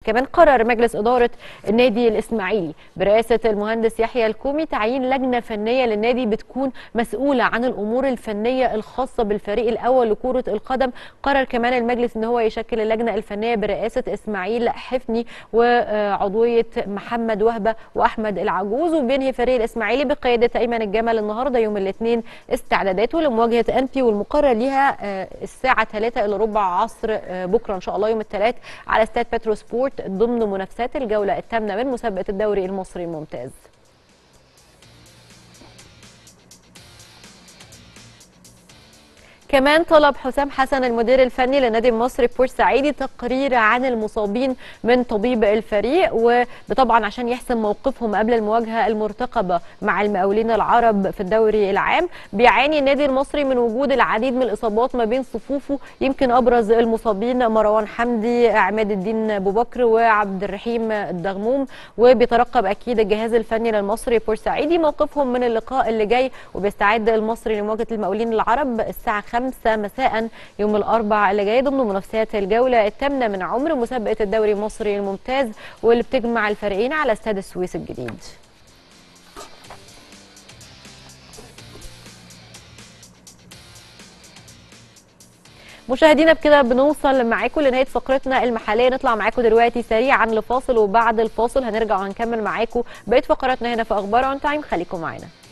كمان قرر مجلس اداره النادي الاسماعيلي برئاسه المهندس يحيى الكومي تعيين لجنه فنيه للنادي بتكون مسؤوله عن الامور الفنيه الخاصه بالفريق الاول لكره القدم قرر كمان المجلس ان هو يشكل اللجنه الفنيه برئاسه اسماعيل حفني وعضويه محمد وهبه واحمد العجوز وبينهي فريق الاسماعيلي بقياده ايمن الجمل النهارده يوم الاثنين استعداداته لمواجهه انبي والمقرر ليها الساعه 3 الا ربع عصر بكره ان شاء الله يوم الثلاث على استاد بترو سبورت ضمن منافسات الجوله الثامنه من مسابقه الدوري المصري الممتاز كمان طلب حسام حسن المدير الفني للنادي المصري بورسعيدي تقرير عن المصابين من طبيب الفريق وطبعا عشان يحسم موقفهم قبل المواجهه المرتقبه مع المقاولين العرب في الدوري العام بيعاني النادي المصري من وجود العديد من الاصابات ما بين صفوفه يمكن ابرز المصابين مروان حمدي عماد الدين ابو بكر وعبد الرحيم الدغموم وبيترقب اكيد الجهاز الفني للمصري بورسعيدي موقفهم من اللقاء اللي جاي وبيستعد المصري لمواجهه المقاولين العرب الساعه 5 مساء يوم الاربعاء اللي جاي ضمن منافسات الجوله الثامنه من عمر مسابقه الدوري المصري الممتاز واللي بتجمع الفريقين على استاد السويس الجديد. مشاهدينا بكده بنوصل معاكم لنهايه فقرتنا المحليه نطلع معاكم دلوقتي سريعا لفاصل وبعد الفاصل هنرجع وهنكمل معاكم بقيه فقراتنا هنا في اخبار اون تايم خليكم معانا